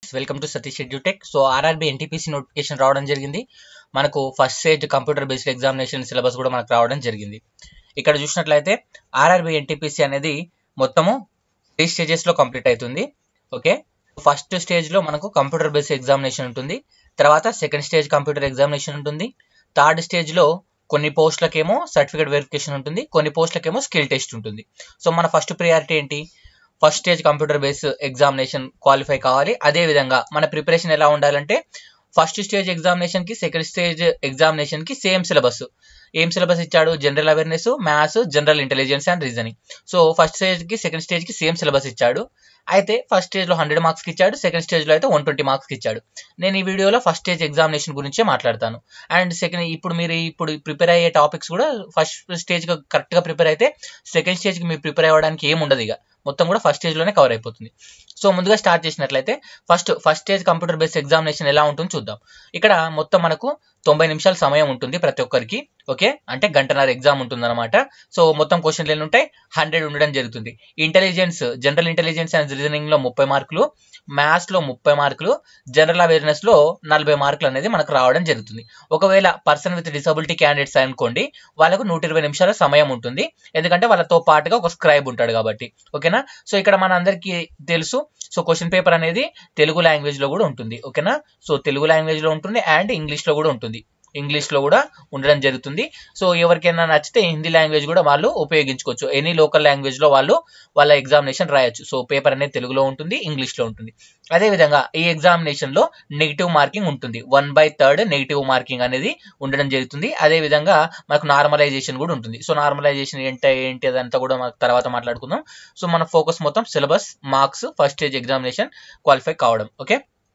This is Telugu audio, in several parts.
welcome to Satish Edutech so RRB NTPC notification రావడం జరిగింది మనకు first stage computer based examination syllabus కూడా మనకు రావడం జరిగింది ఇక్కడ చూసినట్లయితే ఆర్ఆర్బి ఎన్టీపీసీ అనేది మొత్తము త్రీ స్టేజెస్లో కంప్లీట్ అవుతుంది ఓకే ఫస్ట్ స్టేజ్లో మనకు కంప్యూటర్ బేస్డ్ ఎగ్జామినేషన్ ఉంటుంది తర్వాత సెకండ్ స్టేజ్ కంప్యూటర్ ఎగ్జామినేషన్ ఉంటుంది థర్డ్ స్టేజ్లో కొన్ని పోస్టులకేమో సర్టిఫికేట్ వెరిఫికేషన్ ఉంటుంది కొన్ని పోస్టులకేమో స్కిల్ టెస్ట్ ఉంటుంది సో మన ఫస్ట్ ప్రియారిటీ ఏంటి first stage computer base examination qualify కావాలి అదే విధంగా మన ప్రిపరేషన్ ఎలా ఉండాలంటే ఫస్ట్ స్టేజ్ ఎగ్జామినేషన్ కి సెకండ్ స్టేజ్ ఎగ్జామినేషన్ కి సేమ్ సిలబస్ ఏం సిలబస్ ఇచ్చాడు general awareness maths general intelligence and reasoning so first stage కి సెకండ్ స్టేజ్ కి సేమ్ సిలబస్ ఇచ్చాడు అయితే ఫస్ట్ స్టేజ్ లో హండ్రెడ్ మార్క్స్ కి ఇచ్చాడు సెకండ్ స్టేజ్ లో అయితే వన్ ట్వంటీ మార్క్స్ కి ఇచ్చాడు నేను ఈ వీడియోలో ఫస్ట్ స్టేజ్ ఎగ్జామినేషన్ గురించే మాట్లాడతాను అండ్ సెకండ్ ఇప్పుడు మీరు ఇప్పుడు ప్రిపేర్ అయ్యే టాపిక్స్ కూడా ఫస్ట్ స్టేజ్ కరెక్ట్ గా ప్రిపేర్ అయితే సెకండ్ స్టేజ్ కి మీరు ప్రిపేర్ అవ్వడానికి ఏం ఉండదు ఇక మొత్తం కూడా ఫస్ట్ స్టేజ్ లోనే కవర్ అయిపోతుంది సో ముందుగా స్టార్ట్ చేసినట్లయితే first first stage computer based examination ఎలా ఉంటుందో చూద్దాం ఇక్కడ మొత్తం మనకు తొంభై నిమిషాల సమయం ఉంటుంది ప్రతి ఒక్కరికి ఓకే అంటే గంటన్నర ఎగ్జామ్ ఉంటుంది అనమాట సో మొత్తం క్వశ్చన్లు ఎన్ని ఉంటాయి హండ్రెడ్ ఉండడం జరుగుతుంది intelligence general intelligence and reasoning లో ముప్పై మార్కులు మ్యాథ్స్ లో ముప్పై మార్కులు జనరల్ అవేర్నెస్ లో నలభై మార్కులు అనేది మనకు రావడం జరుగుతుంది ఒకవేళ పర్సన్ విత్ డిసబిలిటీ క్యాండిడేట్స్ అనుకోండి వాళ్ళకు నూట ఇరవై నిమిషాల సమయం ఉంటుంది ఎందుకంటే వాళ్ళతో పాటుగా ఒక స్క్రైబ్ ఉంటాడు కాబట్టి ఓకేనా సో ఇక్కడ మన అందరికీ తెలుసు సో క్వశ్చన్ పేపర్ అనేది తెలుగు లాంగ్వేజ్ లో కూడా ఉంటుంది ఓకేనా సో తెలుగు లాంగ్వేజ్ లో ఉంటుంది అండ్ ఇంగ్లీష్ లో కూడా ఉంటుంది ఇంగ్లీష్ లో కూడా ఉండడం జరుగుతుంది సో ఎవరికైనా నచ్చితే హిందీ లాంగ్వేజ్ కూడా వాళ్ళు ఉపయోగించుకోవచ్చు ఎనీ లోకల్ లాంగ్వేజ్ లో వాళ్ళు వాళ్ళ ఎగ్జామినేషన్ రాయొచ్చు సో పేపర్ అనేది తెలుగులో ఉంటుంది ఇంగ్లీష్ లో ఉంటుంది అదే విధంగా ఈ ఎగ్జామినేషన్ లో నెగిటివ్ మార్కింగ్ ఉంటుంది one by third negative marking అనేది ఉండడం జరుగుతుంది అదే విధంగా మనకు నార్మలైజేషన్ కూడా ఉంటుంది సో నార్మలైజేషన్ ఏంటి ఏంటి అదంతా కూడా మనకు తర్వాత మాట్లాడుకుందాం సో మన ఫోకస్ మొత్తం syllabus marks first stage examination qualify కావడం ఓకే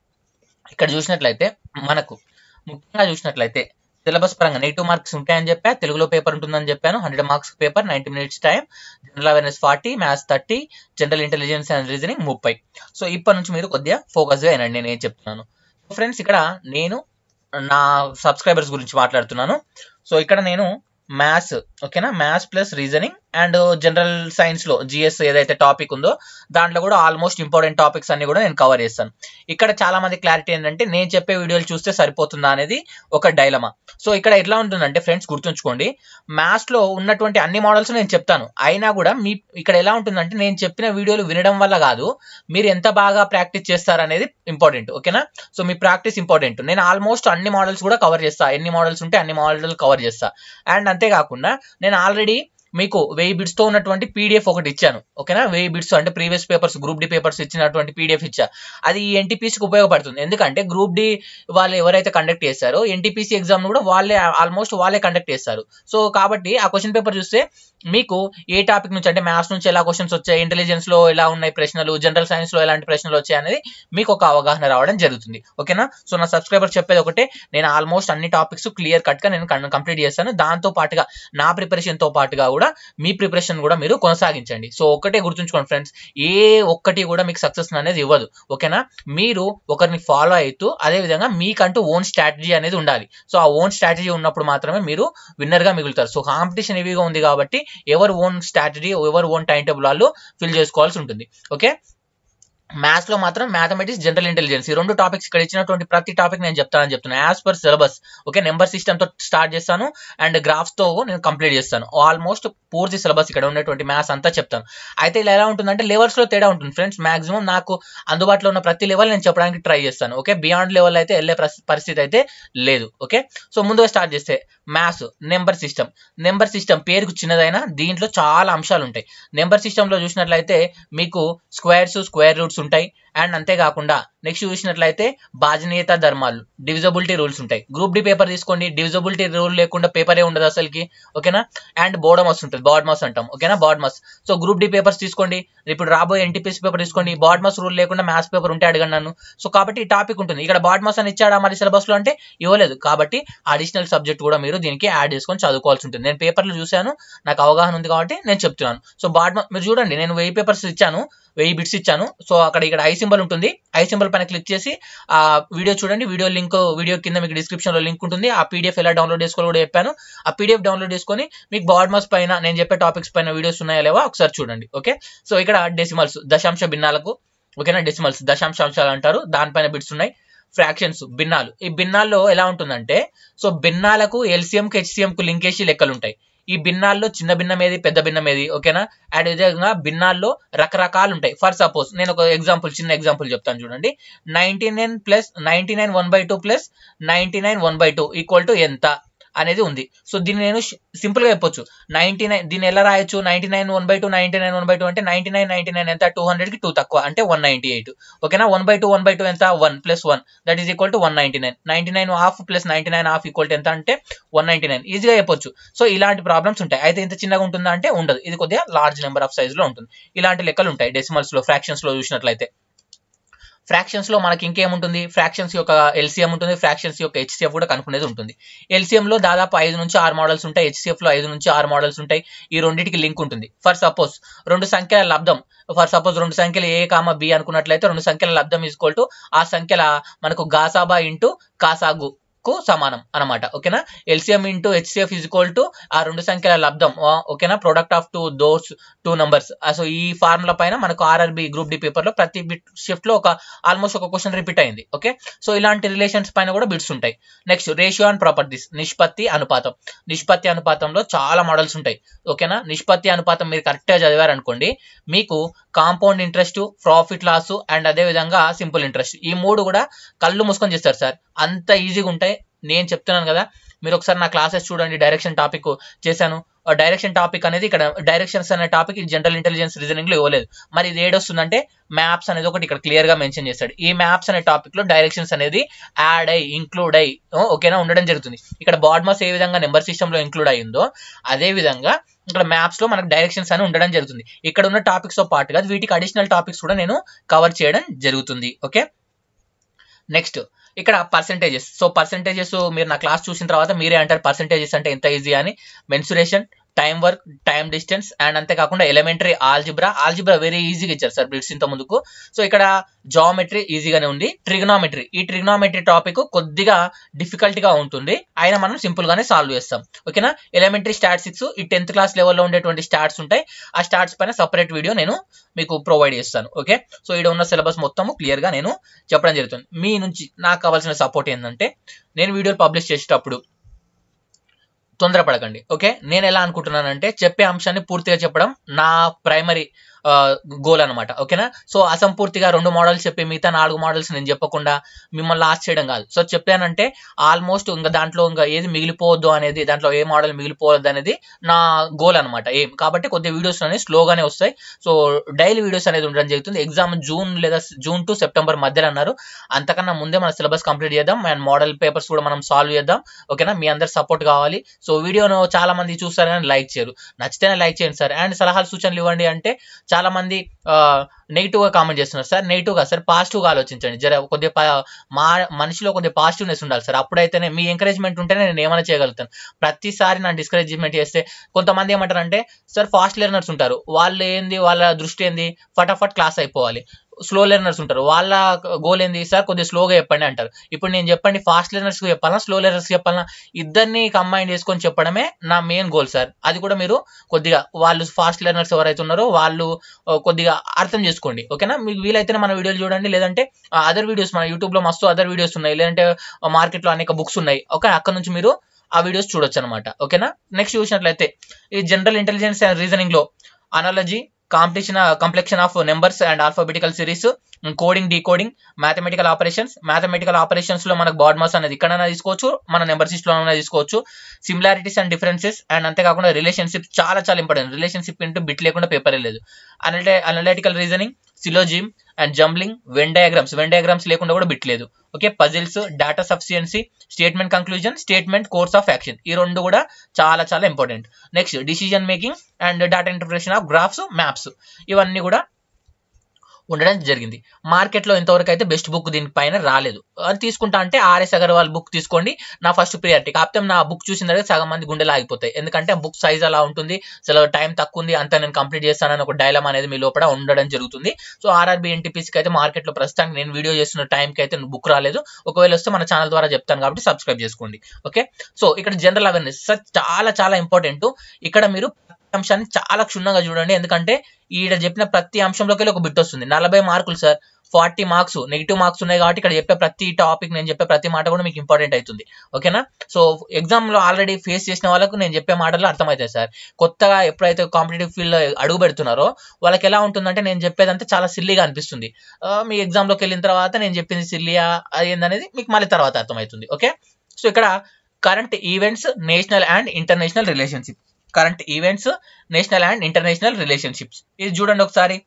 ఇక్కడ చూసినట్లయితే మనకు ముఖ్యంగా చూసినట్లయితే సిలబస్ పరంగా నెగిటివ్ మార్క్స్ ఉంటాయని చెప్పా తెలుగులో పేపర్ ఉంటుందని చెప్పాను hundred marks paper ninety minutes time general awareness forty maths thirty general intelligence and reasoning ముప్పై సో ఇప్పటి నుంచి మీరు కొద్దిగా ఫోకస్గా అయినండి నేను ఏం చెప్తున్నాను ఫ్రెండ్స్ ఇక్కడ నేను నా సబ్స్క్రైబర్స్ గురించి మాట్లాడుతున్నాను సో ఇక్కడ నేను మ్యాథ్స్ ఓకేనా maths plus reasoning and general science లో జిఎస్ ఏదైతే టాపిక్ ఉందో దాంట్లో కూడా ఆల్మోస్ట్ ఇంపార్టెంట్ టాపిక్స్ అన్ని కూడా నేను కవర్ చేస్తాను ఇక్కడ చాలా మంది క్లారిటీ ఏంటంటే నేను చెప్పే వీడియోలు చూస్తే సరిపోతుందా అనేది ఒక డైలమా సో ఇక్కడ ఎట్లా ఉంటుందంటే ఫ్రెండ్స్ గుర్తుంచుకోండి మ్యాథ్స్ లో ఉన్నటువంటి అన్ని మోడల్స్ నేను చెప్తాను అయినా కూడా మీ ఇక్కడ ఎలా ఉంటుందంటే నేను చెప్పిన వీడియోలు వినడం వల్ల కాదు మీరు ఎంత బాగా ప్రాక్టీస్ చేస్తారనేది ఇంపార్టెంట్ ఓకేనా సో మీ ప్రాక్టీస్ ఇంపార్టెంట్ నేను ఆల్మోస్ట్ అన్ని మోడల్స్ కూడా కవర్ చేస్తా ఎన్ని మోడల్స్ ఉంటే అన్ని మోడల్స్ కవర్ చేస్తా అండ్ అంతేకాకుండా నేను ఆల్రెడీ మీకు వెయ్యి బిట్స్ తో ఉన్నటువంటి పీడిఎఫ్ ఒకటి ఇచ్చాను ఓకేనా వెయ్యి బిట్స్ అంటే previous papers group D papers ఇచ్చినటువంటి పీడిఎఫ్ ఇచ్చా అది ఈ ఎన్టీపీసీకి ఉపయోగపడుతుంది ఎందుకంటే గ్రూప్ డి వాళ్ళు ఎవరైతే కండక్ట్ చేస్తారో ఎన్టీపీసీ ఎగ్జామ్ కూడా వాళ్ళే ఆల్మోస్ట్ వాళ్ళే కండక్ట్ చేస్తారు సో కాబట్టి ఆ క్వశ్చన్ పేపర్ చూస్తే మీకు ఏ టాపిక్ నుంచి అంటే మ్యాథ్స్ నుంచి ఎలా క్వశ్చన్స్ వచ్చాయి ఇంటెలిజెన్స్ లో ఎలా ఉన్నాయి ప్రశ్నలు జనరల్ సైన్స్ లో ఎలాంటి ప్రశ్నలు వచ్చాయి అనేది మీకు ఒక అవగాహన రావడం జరుగుతుంది ఓకేనా సో నా సబ్స్క్రైబర్ చెప్పేది ఒకటే నేను ఆల్మోస్ట్ అన్ని టాపిక్స్ క్లియర్ కట్ గా నేను కంప్లీట్ చేస్తాను దాంతో పాటుగా నా ప్రిపరేషన్ తో పాటుగా కూడా మీ ప్రిపరేషన్ కూడా మీరు కొనసాగించండి సో ఒకటే గుర్తుంచుకోండి ఫ్రెండ్స్ ఏ ఒక్కటి కూడా మీకు సక్సెస్ అనేది ఇవ్వదు ఓకేనా మీరు ఒకరిని ఫాలో అవుతూ అదే విధంగా మీకంటూ ఓన్ స్ట్రాటజీ అనేది ఉండాలి సో ఆ ఓన్ స్ట్రాటజీ ఉన్నప్పుడు మాత్రమే మీరు విన్నర్ గా మిగులుతారు సో కాంపిటీషన్ హెవీగా ఉంది కాబట్టి ఎవరు ఓన్ స్ట్రాటజీ ఎవరు ఓన్ టైం టేబుల్ వాళ్ళు ఫిల్ చేసుకోవాల్సి ఉంటుంది ఓకే మ్యాథ్స్ లో మాత్రం మ్యాథమెటిక్స్ జనరల్ ఇంటెలిజెన్స్ ఈ రెండు టాపిక్స్ ఇక్కడ ఇచ్చినటువంటి ప్రతి టాపిక్ నేను చెప్తానని చెప్తున్నాను as per syllabus okay number system తో స్టార్ట్ చేస్తాను అండ్ గ్రాఫ్స్ తో నేను కంప్లీట్ చేస్తాను ఆల్మోస్ట్ పూర్తి సిలబస్ ఇక్కడ ఉన్నటువంటి మ్యాథ్స్ అంతా చెప్తాను అయితే ఇలా ఎలా ఉంటుందంటే లెవెల్స్ లో తేడా ఉంటుంది ఫ్రెండ్స్ మాక్సిమం నాకు అందుబాటులో ఉన్న ప్రతి లెవెల్ నేను చెప్పడానికి ట్రై చేస్తాను ఓకే బియాండ్ లెవెల్ అయితే వెళ్ళే పరిస్థితి అయితే లేదు ఓకే సో ముందుగా స్టార్ట్ చేస్తే maths number system number system పేరుకు చిన్నదైనా దీంట్లో చాలా అంశాలు ఉంటాయి నెంబర్ సిస్టమ్ లో చూసినట్లయితే మీకు స్క్వేర్స్ స్క్వేర్ రూట్స్ ఉంటాయి అండ్ అంతేకాకుండా నెక్స్ట్ చూసినట్లయితే బాజనీయత ధర్మాలు డివిజబిలిటీ రూల్స్ ఉంటాయి గ్రూప్ డి పేపర్ తీసుకోండి డివిజబిలిటీ రూల్ లేకుండా పేపరే ఉండదు అసలుకి ఓకేనా అండ్ బోర్డమస్ ఉంటుంది బాడ్మస్ అంటాం ఓకేనా BODMAS so group D papers తీసుకోండి ఇప్పుడు రాబోయే ఎన్టీపీసీ పేపర్ తీసుకోండి బాడ్మస్ రూల్ లేకుండా మ్యాథ్స్ పేపర్ ఉంటే అడగండి నన్ను సో కాబట్టి ఈ టాపిక్ ఉంటుంది ఇక్కడ బాడ్మస్ అని ఇచ్చాడా మరి సిలబస్ లో అంటే ఇవ్వలేదు కాబట్టి అడిషనల్ సబ్జెక్ట్ కూడా మీరు దీనికి యాడ్ చేసుకొని చదువుకోవాల్సి ఉంటుంది నేను పేపర్లు చూశాను నాకు అవగాహన ఉంది కాబట్టి నేను చెప్తున్నాను సో బాడ్మస్ మీరు చూడండి నేను వెయ్యి పేపర్స్ ఇచ్చాను వెయ్యి బిట్స్ ఇచ్చాను సో అక్కడ ఇక్కడ ఐ సింబల్ ఉంటుంది ఐ సింబల్ పైన క్లిక్ చేసి ఆ వీడియో చూడండి వీడియో లింక్ వీడియో కింద మీకు డిస్క్రిప్షన్ లో లింక్ ఉంటుంది ఆ పీడిఎఫ్ ఎలా డౌన్లోడ్ చేసుకోవాలో కూడా చెప్పాను ఆ పీడిఎఫ్ డౌన్లోడ్ చేసుకొని మీకు బాడ్మస్ పైన నేను చెప్పే టాపిక్స్ పైన వీడియోస్ ఉన్నాయా లేవా ఒకసారి చూడండి ఓకే సో ఇక్కడ డెసిమల్స్ దశాంశ భిన్నాలకు ఓకేనా డెసిమల్స్ దశాంశాంశాలు అంటారు దానిపైన బిట్స్ ఉన్నాయి ఫ్రాక్షన్స్ భిన్నాలు ఈ భిన్నాల్లో ఎలా ఉంటుందంటే సో భిన్నాలకు ఎల్సిఎం కు హెచ్సిఎం కు లింకేసి లెక్కలు ఉంటాయి ఈ భిన్నాల్లో చిన్న భిన్నం ఏది పెద్ద భిన్నం ఏది ఓకేనా అండ్ విధంగా భిన్నాల్లో రకరకాలు ఉంటాయి ఫర్ సపోజ్ నేను ఒక ఎగ్జాంపుల్ చిన్న ఎగ్జాంపుల్ చెప్తాను చూడండి ninety nine plus ninety nine one by two plus ninety nine one by two equal to ఎంత అనేది ఉంది సో దీన్ని నేను సింపుల్ గా చెప్పొచ్చు నైన్టీ నైన్ దీన్ని ఎలా రాయొచ్చు ninety nine one by two ninety nine one by two అంటే నైన్టీ నైన్ నైన్టీ నైన్ ఎంత టూ హండ్రెడ్ కి టూ తక్కువ అంటే వన్ నైన్టీ ఎయిట్ ఓకేనా one by two one by two ఎంత one plus one that is equal to one ninety nine ninety nine half plus ninety nine half equal to ఎంత అంటే వన్ నైన్టీ నైన్ ఈజీగా చెప్పొచ్చు సో ఇలాంటి ప్రాబ్లమ్స్ ఉంటాయి అయితే ఇంత చిన్నగా ఉంటుందా అంటే ఉండదు ఇది కొద్దిగా లార్జ్ నెంబర్ ఆఫ్ సైజ్ లో ఉంటుంది ఇలాంటి లెక్కలు ఉంటాయి డెసిమల్స్ లో ఫ్రాక్షన్స్ లో చూసినట్లయితే ఫ్రాక్షన్స్ లో మనకి ఇంకేముంటుంది ఫ్రాక్షన్స్ యొక్క ఎల్సిఎం ఉంటుంది ఫ్రాక్షన్స్ యొక్క హెచ్సిఎఫ్ కూడా కనుక్కునేది ఉంటుంది ఎల్సిఎం లో దాదాపు ఐదు నుంచి ఆరు మోడల్స్ ఉంటాయి హెచ్సిఎఫ్ లో ఐదు నుంచి ఆరు మోడల్స్ ఉంటాయి ఈ రెండింటికి లింక్ ఉంటుంది ఫర్ సపోజ్ రెండు సంఖ్యల లబ్ధం ఫర్ సపోజ్ రెండు సంఖ్యలు ఏ కామ బి అనుకున్నట్లయితే రెండు సంఖ్యల లబ్ధం ఈక్వల్ టు ఆ సంఖ్యల మనకు గాసాబా ఇంటూ కాసాగు కు సమానం అనమాట ఓకేనా LCM into HCF is equal to ఆ రెండు సంఖ్యల లబ్ధం ఆ, ఓకేనా product of two those two numbers so ఈ ఫార్ములా పైన మనకు ఆర్ఆర్బి గ్రూప్ డి పేపర్ లో ప్రతి బిట్ షిఫ్ట్ లో ఒక ఆల్మోస్ట్ ఒక క్వశ్చన్ రిపీట్ అయింది ఓకే సో ఇలాంటి రిలేషన్స్ పైన కూడా బిట్స్ ఉంటాయి నెక్స్ట్ రేషియో అండ్ ప్రాపర్టీస్ నిష్పత్తి అనుపాతం నిష్పత్తి అనుపాతంలో చాలా మోడల్స్ ఉంటాయి ఓకేనా నిష్పత్తి అనుపాతం మీరు కరెక్ట్ గా చదివారనుకోండి మీకు compound interest profit loss and అదే విధంగా సింపుల్ ఇంట్రెస్ట్ ఈ మూడు కూడా కళ్ళు మూసుకొని చేస్తారు సార్ అంత ఈజీగా ఉంటాయి నేను చెప్తున్నాను కదా మీరు ఒకసారి నా క్లాసెస్ చూడండి డైరెక్షన్ టాపిక్ చేశాను డైరెక్షన్ టాపిక్ అనేది ఇక్కడ డైరెక్షన్స్ అనే టాపిక్ జనరల్ ఇంటెలిజెన్స్ రీజనింగ్ లో ఇవ్వలేదు మరి ఇది ఏడొస్తుందంటే మ్యాప్స్ అనేది ఒకటి ఇక్కడ క్లియర్ గా మెన్షన్ చేస్తాడు ఈ మ్యాప్స్ అనే టాపిక్ లో డైరెక్షన్స్ అనేది యాడ్ అయ్యి ఇంక్లూడ్ అయ్యి ఓ, ఓకేనా ఉండడం జరుగుతుంది ఇక్కడ బాడ్మస్ ఏ విధంగా నెంబర్ సిస్టమ్ లో ఇంక్లూడ్ అయ్యిందో అదే విధంగా ఇక్కడ మ్యాప్స్ లో మనకు డైరెక్షన్స్ అని ఉండడం జరుగుతుంది ఇక్కడ ఉన్న టాపిక్స్ తో పాటుగా వీటికి అడిషనల్ టాపిక్స్ కూడా నేను కవర్ చేయడం జరుగుతుంది ఓకే నెక్స్ట్ ఇక్కడ పర్సెంటేజెస్ సో పర్సెంటేజెస్ మీరు నా క్లాస్ చూసిన తర్వాత మీరే అంటారు పర్సెంటేజెస్ అంటే ఎంత ఈజీ అని mensuration time work time distance and అంతేకాకుండా ఎలిమెంటరీ ఆల్జిబ్రా ఆల్జిబ్రా వెరీ ఈజీగా ఇచ్చారు సార్ బిట్స్ ఇంత ముందుకు సో ఇక్కడ జామెట్రీ ఈజీగానే ఉంది ట్రిగ్నామెట్రీ ఈ ట్రిగ్నామెట్రీ టాపిక్ కొద్దిగా డిఫికల్ట్ గా ఉంటుంది అయినా మనం సింపుల్ గానే సాల్వ్ చేస్తాం ఓకేనా ఎలిమెంటరీ స్టాట్సిక్స్ ఈ టెన్త్ క్లాస్ లెవెల్లో ఉండేటువంటి స్టాట్స్ ఉంటాయి ఆ స్టాట్స్ పైన సపరేట్ వీడియో నేను మీకు ప్రొవైడ్ చేస్తాను ఓకే సో ఇక్కడ ఉన్న సిలబస్ మొత్తము క్లియర్ గా నేను చెప్పడం జరుగుతుంది మీ నుంచి నాకు కావాల్సిన సపోర్ట్ ఏంటంటే నేను వీడియోలు పబ్లిష్ చేసేటప్పుడు తొందరపడకండి ఓకే నేను ఎలా అనుకుంటున్నానంటే చెప్పే అంశాన్ని పూర్తిగా చెప్పడం నా ప్రైమరీ గోల్ అనమాట ఓకేనా సో అసంపూర్తిగా రెండు మోడల్స్ చెప్పి మిగతా నాలుగు మోడల్స్ నేను చెప్పకుండా మిమ్మల్ని లాస్ట్ చేయడం కాదు సో చెప్పానంటే ఆల్మోస్ట్ ఇంకా దాంట్లో ఇంకా ఏది మిగిలిపోవద్దు అనేది దాంట్లో ఏ మోడల్ మిగిలిపోవద్దు అనేది నా గోల్ అనమాట ఏం కాబట్టి కొద్ది వీడియోస్ అనేవి స్లోగానే వస్తాయి సో డైలీ వీడియోస్ అనేది ఉండడం జరుగుతుంది ఎగ్జామ్ జూన్ లేదా జూన్ టు సెప్టెంబర్ మధ్యలో అన్నారు అంతకన్నా ముందే మన సిలబస్ కంప్లీట్ చేద్దాం అండ్ మోడల్ పేపర్స్ కూడా మనం సాల్వ్ చేద్దాం ఓకేనా మీ అందరి సపోర్ట్ కావాలి సో వీడియోను చాలా మంది చూస్తారు కానీ లైక్ చేయరు నచ్చితేనే లైక్ చేయండి సార్ అండ్ సలహాలు సూచనలు ఇవ్వండి అంటే చాలా మంది నెగిటివ్ గా కామెంట్ చేస్తున్నారు సార్ నెగిటివ్ గా సార్ పాజిటివ్ గా ఆలోచించండి జర కొద్దిగా పా- మా మనిషిలో కొద్దిగా పాజిటివ్నెస్ ఉండాలి సార్ అప్పుడైతేనే మీ ఎంకరేజ్మెంట్ ఉంటేనే నేను ఏమైనా చేయగలుగుతాను ప్రతిసారి నా డిస్కరేజ్మెంట్ చేస్తే కొంతమంది ఏమంటారంటే సార్ ఫాస్ట్ లెర్నర్స్ ఉంటారు వాళ్ళు ఏంది వాళ్ళ దృష్టి ఏంది ఫటాఫట్ క్లాస్ అయిపోవాలి స్లో లెర్నర్స్ ఉంటారు వాళ్ళ గోల్ ఏంది సార్ కొద్దిగా స్లోగా చెప్పండి అంటారు ఇప్పుడు నేను చెప్పండి ఫాస్ట్ లెర్నర్స్ చెప్పాలా స్లో లెర్నర్స్ చెప్పాలా ఇద్దరిని కంబైన్ చేసుకొని చెప్పడమే నా మెయిన్ గోల్ సార్ అది కూడా మీరు కొద్దిగా వాళ్ళు ఫాస్ట్ లెర్నర్స్ ఎవరైతే ఉన్నారో వాళ్ళు ఆ, కొద్దిగా అర్థం చేసుకోండి ఓకేనా మీకు వీలైతేనే మన వీడియోలు చూడండి లేదంటే అదర్ వీడియోస్ మన యూట్యూబ్ లో మస్తు అదర్ వీడియోస్ ఉన్నాయి లేదంటే మార్కెట్ లో అనేక బుక్స్ ఉన్నాయి ఓకే అక్కడ నుంచి మీరు ఆ వీడియోస్ చూడొచ్చు అనమాట ఓకేనా నెక్స్ట్ చూసినట్లయితే ఈ జనరల్ ఇంటెలిజెన్స్ అండ్ రీజనింగ్ లో analogy competition completion of numbers and alphabetical series coding decoding mathematical operations mathematical operations లో మనకు బాడ్ మాస్ అనేది ఇక్కడైనా తీసుకోవచ్చు మన నెంబర్ సిస్ట్ లో తీసుకోవచ్చు సిమిలారిటీస్ అండ్ డిఫరెన్సెస్ అండ్ అంతేకాకుండా రిలేషన్షిప్ చాలా చాలా ఇంపార్టెంట్ రిలేషన్షిప్ ఇంటూ బిట్ లేకుండా పేపర్ లేదు అనలే analytical reasoning syllogism and jumbling Venn diagrams Venn diagrams లేకుండా కూడా బిట్ లేదు okay puzzles data sufficiency statement conclusion statement course of action ఈ రెండు కూడా చాలా చాలా important next decision making and data interpretation of graphs maps ఇవన్నీ కూడా ఉండడం జరిగింది మార్కెట్లో ఇంతవరకు అయితే బెస్ట్ బుక్ దీనిపైన రాలేదు అది తీసుకుంటా అంటే ఆర్ఎస్ అగర్వాల్ బుక్ తీసుకోండి నా ఫస్ట్ ప్రియారిటీ కాకపోతే నా బుక్ చూసిన తర్వాత సగం మంది గుండెలు ఆగిపోతాయి ఎందుకంటే బుక్ సైజ్ అలా ఉంటుంది అసలు టైం తక్కువ ఉంది అంతా నేను కంప్లీట్ చేస్తానని ఒక డైలమ్ అనేది మీ లోపల ఉండడం జరుగుతుంది సో ఆర్ఆర్బీ ఎన్టీపీసీకి అయితే మార్కెట్లో ప్రస్తుతానికి నేను వీడియో చేస్తున్న టైంకి అయితే బుక్ రాలేదు ఒకవేళ వస్తే మన ఛానల్ ద్వారా చెప్తాను కాబట్టి సబ్స్క్రైబ్ చేసుకోండి ఓకే సో ఇక్కడ జనరల్ అవేర్నెస్ చాలా చాలా ఇంపార్టెంట్ ఇక్కడ మీరు అంశాన్ని చాలా క్షుణ్ణంగా చూడండి ఎందుకంటే ఈడ చెప్పిన ప్రతి అంశంలోకి వెళ్ళి ఒక బిట్ వస్తుంది నలభై మార్కులు sir forty marks negative marks ఉన్నాయి కాబట్టి ఇక్కడ చెప్పే ప్రతి టాపిక్ నేను చెప్పే ప్రతి మాట కూడా మీకు ఇంపార్టెంట్ అవుతుంది ఓకేనా సో ఎగ్జామ్ లో ఆల్రెడీ ఫేస్ చేసిన వాళ్ళకు నేను చెప్పే మాటలు అర్థమవుతాయి సార్ కొత్తగా ఎప్పుడైతే కాంపిటేటివ్ ఫీల్డ్ లో అడుగు పెడుతున్నారో వాళ్ళకి ఎలా ఉంటుందంటే నేను చెప్పేదంతా చాలా సిల్లీగా అనిపిస్తుంది ఆ, మీ ఎగ్జామ్ లోకి వెళ్ళిన తర్వాత నేను చెప్పింది సిల్లియా ఏందనేది మీకు మళ్ళీ తర్వాత అర్థమవుతుంది ఓకే సో ఇక్కడ current events national and international relationship current events national and international relationships ఇది చూడండి ఒకసారి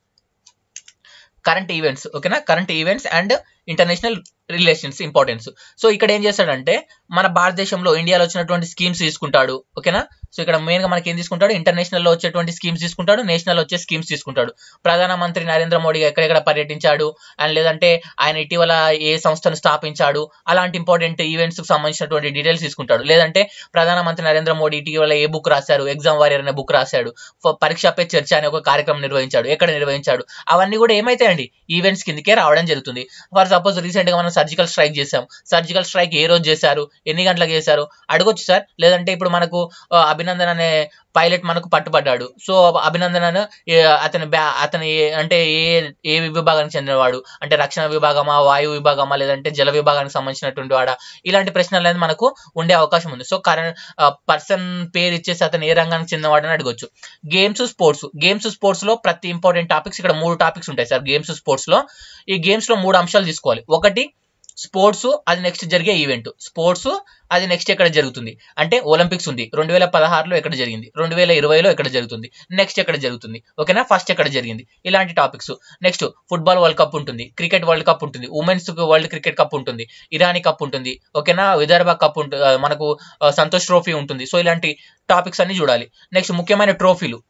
కరెంట్ ఈవెంట్స్ ఓకేనా current events and international relations importance so ఇక్కడ ఏం చేస్తాడంటే మన భారతదేశంలో ఇండియాలో వచ్చినటువంటి స్కీమ్స్ తీసుకుంటాడు ఓకేనా సో ఇక్కడ మెయిన్ గా మనకి ఏం తీసుకుంటాడు ఇంటర్నేషనల్ లో వచ్చేటువంటి స్కీమ్స్ తీసుకుంటాడు నేషనల్ వచ్చే స్కీమ్స్ తీసుకుంటాడు ప్రధానమంత్రి నరేంద్ర మోడీ ఎక్కడెక్కడ పర్యటించాడు అండ్ లేదంటే ఆయన ఇటీవల ఏ సంస్థను స్థాపించాడు అలాంటి ఇంపార్టెంట్ ఈవెంట్స్ కి సంబంధించినటువంటి డీటెయిల్స్ తీసుకుంటాడు లేదంటే ప్రధానమంత్రి నరేంద్ర మోడీ ఇటీవల ఏ బుక్ రాశారు ఎగ్జామ్ వారియర్ అనే బుక్ రాశాడు ఫ- పరీక్ష పే చర్చ అనే ఒక కార్యక్రమం నిర్వహించాడు ఎక్కడ నిర్వహించాడు అవన్నీ కూడా ఏమైతాయండి ఈవెంట్స్ కిందకే రావడం జరుగుతుంది ఫర్ సపోజ్ రీసెంట్ గా మనం సర్జికల్ స్ట్రైక్ చేసాం సర్జికల్ స్ట్రైక్ ఏ రోజు చేశారు ఎన్ని గంటలకు చేశారు అడగొచ్చు సార్ లేదంటే ఇప్పుడు మనకు ఆ, అభినందన్ అనే పైలట్ మనకు పట్టుబడ్డాడు సో అభినందన్ అనే, ఏ, అతని బ్యా అతని ఏ- అంటే ఏ ఏ విభాగానికి చెందినవాడు అంటే రక్షణ విభాగమా వాయు విభాగమా లేదంటే జల విభాగానికి సంబంధించినటువంటి వాడా ఇలాంటి ప్రశ్నలు అనేది మనకు ఉండే అవకాశం ఉంది సో కరెంట్ పర్సన్ పేరు ఇచ్చేసి అతను ఏ రంగానికి చెందినవాడని అడగొచ్చు గేమ్స్ స్పోర్ట్స్ గేమ్స్ స్పోర్ట్స్ లో ప్రతి ఇంపార్టెంట్ టాపిక్స్ ఇక్కడ మూడు టాపిక్స్ ఉంటాయి సార్ గేమ్స్ స్పోర్ట్స్ లో ఈ గేమ్స్ లో మూడు అంశాలు తీసుకోవాలి ఒకటి స్పోర్ట్స్ అది నెక్స్ట్ జరిగే ఈవెంట్ స్పోర్ట్స్ అది నెక్స్ట్ ఎక్కడ జరుగుతుంది అంటే ఒలింపిక్స్ ఉంది రెండు వేల పదహారులో ఎక్కడ జరిగింది రెండు వేల ఇరవైలో ఎక్కడ జరుగుతుంది నెక్స్ట్ ఎక్కడ జరుగుతుంది ఓకేనా ఫస్ట్ ఎక్కడ జరిగింది ఇలాంటి topics next football world cup ఉంటుంది క్రికెట్ వరల్డ్ కప్ ఉంటుంది ఉమెన్స్ వరల్డ్ క్రికెట్ కప్ ఉంటుంది ఇరానీ కప్ ఉంటుంది ఓకేనా విదర్భ కప్ ఉంటుంది మనకు ఆ, సంతోష్ ట్రోఫీ ఉంటుంది సో ఇలాంటి టాపిక్స్ అన్ని చూడాలి నెక్స్ట్ ముఖ్యమైన ట్రోఫీలు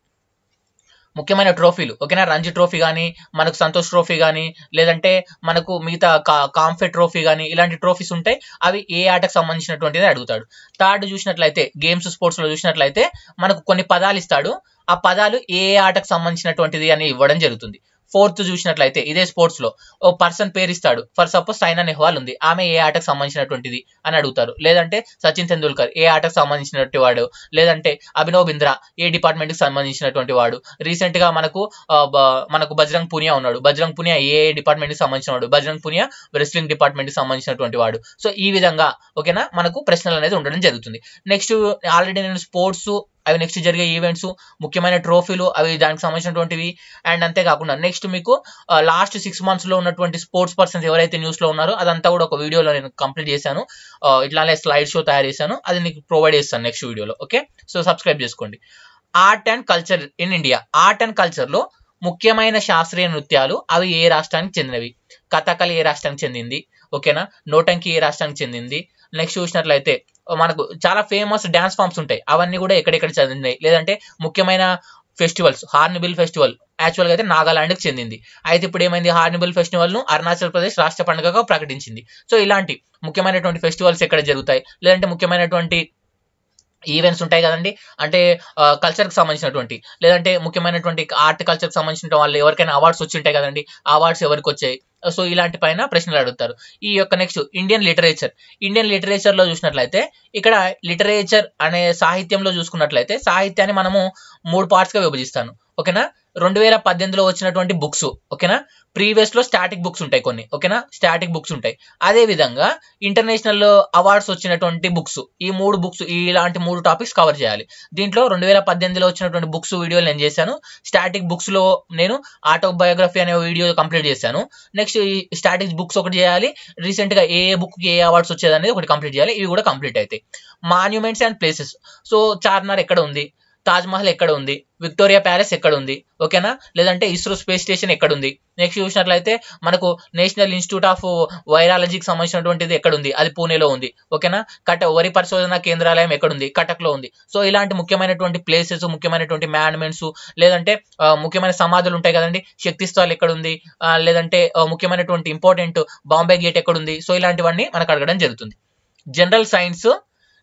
ముఖ్యమైన ట్రోఫీలు ఓకేనా రంజీ ట్రోఫీ కానీ మనకు సంతోష్ ట్రోఫీ కానీ లేదంటే మనకు మిగతా కాంఫెట్ ట్రోఫీ కానీ ఇలాంటి ట్రోఫీస్ ఉంటాయి అవి ఏ ఆటకు సంబంధించినటువంటిది అడుగుతాడు థర్డ్ చూసినట్లయితే గేమ్స్ స్పోర్ట్స్ లో చూసినట్లయితే మనకు కొన్ని పదాలు ఇస్తాడు ఆ పదాలు ఏ ఏ ఆటకు సంబంధించినటువంటిది అని ఇవ్వడం జరుగుతుంది ఫోర్త్ చూసినట్లయితే ఇదే స్పోర్ట్స్ లో ఓ పర్సన్ పేరు ఇస్తాడు ఫర్ సపోజ్ సైనా నెహ్వాల్ ఉంది ఆమె ఏ ఆటకు సంబంధించినటువంటిది అని అడుగుతారు లేదంటే సచిన్ తెందూల్కర్ ఏ ఆటకు సంబంధించినటువంటి వాడు లేదంటే అభినవ్ బింద్రా ఏ డిపార్ట్మెంట్ కి సంబంధించినటువంటి వాడు రీసెంట్ గా మనకు ఆ, బ- మనకు బజరంగ్ పునియా ఉన్నాడు బజరంగ్ పునియా ఏ డిపార్ట్మెంట్ కి సంబంధించిన వాడు బజరంగ్ పునియా రెస్లింగ్ డిపార్ట్మెంట్ కి సంబంధించినటువంటి వాడు సో ఈ విధంగా ఓకేనా మనకు ప్రశ్నలు అనేది ఉండడం జరుగుతుంది నెక్స్ట్ ఆల్రెడీ నేను స్పోర్ట్స్ అవి నెక్స్ట్ జరిగే ఈవెంట్స్ ముఖ్యమైన ట్రోఫీలు అవి దానికి సంబంధించినటువంటివి అండ్ అంతేకాకుండా నెక్స్ట్ మీకు లాస్ట్ సిక్స్ మంత్స్ లో ఉన్నటువంటి స్పోర్ట్స్ పర్సన్స్ ఎవరైతే న్యూస్ లో ఉన్నారో అదంతా కూడా ఒక వీడియోలో నేను కంప్లీట్ చేశాను ఆ, ఇట్లానే స్లైడ్ షో తయారు చేశాను అది నీకు ప్రొవైడ్ చేస్తాను నెక్స్ట్ వీడియోలో ఓకే సో సబ్స్క్రైబ్ చేసుకోండి art and culture in India art and culture లో ముఖ్యమైన శాస్త్రీయ నృత్యాలు అవి ఏ రాష్ట్రానికి చెందినవి కథకళి ఏ రాష్ట్రానికి చెందింది ఓకేనా నోటంకి ఏ రాష్ట్రానికి చెందింది నెక్స్ట్ చూసినట్లయితే మనకు చాలా ఫేమస్ డాన్స్ ఫామ్స్ ఉంటాయి అవన్నీ కూడా ఎక్కడెక్కడ చెందినాయి లేదంటే ముఖ్యమైన ఫెస్టివల్స్ హార్నిబిల్ ఫెస్టివల్ యాక్చువల్గా అయితే నాగాలాండ్కి చెందింది అయితే ఇప్పుడు ఏమైంది హార్నిబిల్ ఫెస్టివల్ ను అరుణాచల్ ప్రదేశ్ రాష్ట్ర పండుగగా ప్రకటించింది సో ఇలాంటి ముఖ్యమైనటువంటి ఫెస్టివల్స్ ఎక్కడ జరుగుతాయి లేదంటే ముఖ్యమైనటువంటి ఈవెంట్స్ ఉంటాయి కదండి అంటే కల్చర్కి సంబంధించినటువంటి లేదంటే ముఖ్యమైనటువంటి ఆర్ట్ కల్చర్కి సంబంధించిన వాళ్ళు ఎవరికైనా అవార్డ్స్ వచ్చి ఉంటాయి కదండి అవార్డ్స్ ఎవరికి వచ్చాయి సో ఇలాంటి పైన ప్రశ్నలు అడుగుతారు ఈ యొక్క next Indian literature Indian literature లో చూసినట్లయితే ఇక్కడ లిటరేచర్ అనే సాహిత్యంలో చూసుకున్నట్లయితే సాహిత్యాన్ని మనము మూడు పార్ట్స్ గా విభజిస్తాను ఓకేనా రెండు వేల పద్దెనిమిదిలో వచ్చినటువంటి బుక్స్ ఓకేనా ప్రీవియస్ లో స్టాటిక్ బుక్స్ ఉంటాయి కొన్ని ఓకేనా స్టాటిక్ బుక్స్ ఉంటాయి అదే విధంగా ఇంటర్నేషనల్ అవార్డ్స్ వచ్చినటువంటి బుక్స్ ఈ మూడు బుక్స్ ఇలాంటి మూడు టాపిక్స్ కవర్ చేయాలి దీంట్లో రెండు వేల పద్దెనిమిదిలో వచ్చినటువంటి బుక్స్ వీడియోలు నేను చేశాను స్టాటిక్ బుక్స్ లో నేను ఆటోబయోగ్రఫీ అనే వీడియో కంప్లీట్ చేశాను నెక్స్ట్ ఈ స్టాటిక్ బుక్స్ ఒకటి చేయాలి రీసెంట్ గా ఏ బుక్ కి ఏ అవార్డ్స్ వచ్చేది అనేది ఒకటి కంప్లీట్ చేయాలి ఇవి కూడా కంప్లీట్ అవుతాయి monuments and places so Charminar ఎక్కడ ఉంది తాజ్ మహల్ ఎక్కడ ఉంది విక్టోరియా ప్యాలెస్ ఎక్కడ ఉంది ఓకేనా లేదంటే ఇస్రో స్పేస్ స్టేషన్ ఎక్కడ ఉంది నెక్స్ట్ చూసినట్లయితే మనకు నేషనల్ ఇన్స్టిట్యూట్ ఆఫ్ వైరాలజీకి సంబంధించినటువంటిది ఎక్కడ ఉంది అది పూణేలో ఉంది ఓకేనా కట వరి పరిశోధన కేంద్రాలయం ఎక్కడ ఉంది కటక్ లో ఉంది సో ఇలాంటి ముఖ్యమైనటువంటి ప్లేసెస్ ముఖ్యమైనటువంటి మాన్యుమెంట్స్ లేదంటే ఆ, ముఖ్యమైన సమాధులు ఉంటాయి కదండి శక్తి స్థల్ ఎక్కడ ఉంది ఆ, లేదంటే ఆ, ముఖ్యమైనటువంటి ఇంపార్టెంట్ బాంబే గేట్ ఎక్కడ ఉంది సో ఇలాంటివన్నీ మనకు అడగడం జరుగుతుంది general science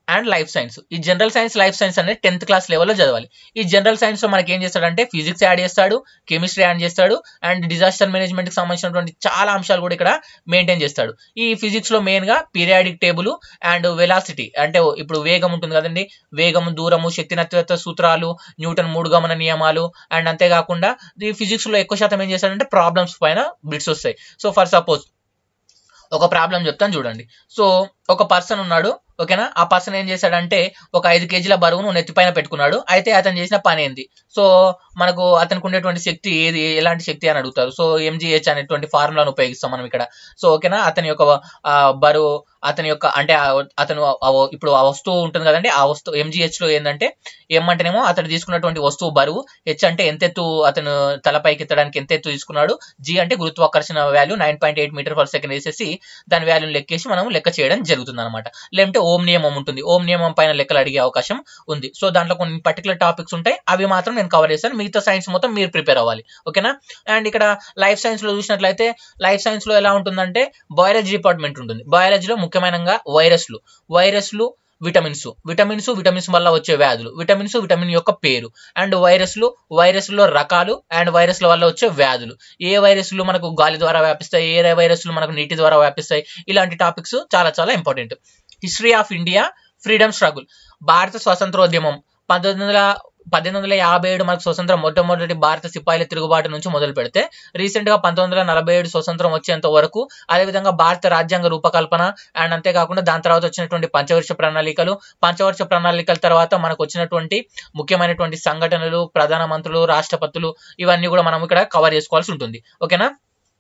and life science ఈ జనరల్ సైన్స్ లైఫ్ సైన్స్ అనేది టెన్త్ క్లాస్ లెవెల్లో చదవాలి ఈ జనరల్ సైన్స్ లో మనకి ఏం చేస్తాడంటే ఫిజిక్స్ యాడ్ చేస్తాడు కెమిస్ట్రీ యాడ్ చేస్తాడు అండ్ డిజాస్టర్ మేనేజ్మెంట్ కి సంబంధించినటువంటి చాలా అంశాలు కూడా ఇక్కడ మెయింటైన్ చేస్తాడు ఈ ఫిజిక్స్ లో మెయిన్ గా పీరియాడిక్ టేబుల్ అండ్ వెలాసిటీ అంటే ఇప్పుడు వేగం ఉంటుంది కదండి వేగము దూరము శక్తి నత్యత సూత్రాలు న్యూటన్ మూడు గమన నియమాలు అండ్ అంతేకాకుండా ఈ ఫిజిక్స్ లో ఎక్కువ శాతం ఏం చేస్తాడంటే ప్రాబ్లమ్స్ పైన బిట్స్ వస్తాయి సో ఫర్ సపోజ్ ఒక ప్రాబ్లం చెప్తాను చూడండి సో ఒక పర్సన్ ఉన్నాడు ఓకేనా ఆ పర్సన్ ఏం చేశాడంటే ఒక ఐదు కేజీల బరువును నెత్తిపైన పెట్టుకున్నాడు అయితే అతను చేసిన పని ఏంది సో మనకు అతనికి ఉండేటువంటి శక్తి ఏది ఎలాంటి శక్తి అని అడుగుతారు సో ఎంజిహెచ్ అనేటువంటి ఫార్ములాను ఉపయోగిస్తాం మనం ఇక్కడ సో ఓకేనా అతని యొక్క ఆ, బరువు అతని యొక్క అంటే ఆ- అతను ఆ వ- ఇప్పుడు ఆ వస్తువు ఉంటుంది కదండి ఆ వస్తువు ఎంజిహెచ్ లో ఏంటంటే ఎం అంటేనేమో అతను తీసుకున్నటువంటి వస్తువు బరువు హెచ్ అంటే ఎంత ఎత్తు అతను తలపైకి ఎత్తడానికి ఎంత ఎత్తు తీసుకున్నాడు జి అంటే గురుత్వాకర్షణ value nine point eight metre per second వేసేసి దాని వాల్యూని లెక్కేసి మనం లెక్క చేయడం జరుగుతుంది అనమాట లేదంటే ఓం నియమం ఉంటుంది ఓం నియమం పైన లెక్కలు అడిగే అవకాశం ఉంది సో దాంట్లో కొన్ని పర్టికులర్ టాపిక్స్ ఉంటాయి అవి మాత్రం నేను కవర్ చేస్తాను మిగతా సైన్స్ మొత్తం మీరు ప్రిపేర్ అవ్వాలి ఓకేనా అండ్ ఇక్కడ లైఫ్ సైన్స్ లో చూసినట్లయితే లైఫ్ సైన్స్ లో ఎలా ఉంటుందంటే బయాలజీ డిపార్ట్మెంట్ ఉంటుంది బయాలజీలో ముఖ్యమైనగా వైరస్లు వైరస్లు విటమిన్స్ విటమిన్స్ విటమిన్స్ వల్ల వచ్చే వ్యాధులు విటమిన్స్ విటమిన్ యొక్క పేరు అండ్ వైరస్లు వైరస్లో రకాలు అండ్ వైరస్ల వల్ల వచ్చే వ్యాధులు ఏ వైరస్లు మనకు గాలి ద్వారా వ్యాపిస్తాయి ఏ వైరస్లు మనకు నీటి ద్వారా వ్యాపిస్తాయి ఇలాంటి టాపిక్స్ చాలా చాలా important history of India freedom struggle భారత స్వాతంత్రోద్యమం పంతొమ్మిది వందల పద్దెనిమిది వందల యాభై ఏడు మనకు స్వతంత్రం మొట్టమొదటి భారత సిపాయిల తిరుగుబాటు నుంచి మొదలు పెడితే రీసెంట్ గా పంతొమ్మిది వందల నలభై ఏడు స్వతంత్రం వచ్చేంత వరకు అదేవిధంగా భారత రాజ్యాంగ రూపకల్పన అండ్ అంతేకాకుండా దాని తర్వాత వచ్చినటువంటి పంచవర్ష ప్రణాళికలు పంచవర్ష ప్రణాళికల తర్వాత మనకు వచ్చినటువంటి ముఖ్యమైనటువంటి సంఘటనలు ప్రధాన మంత్రులు రాష్ట్రపతులు ఇవన్నీ కూడా మనం ఇక్కడ కవర్ చేసుకోవాల్సి ఉంటుంది ఓకేనా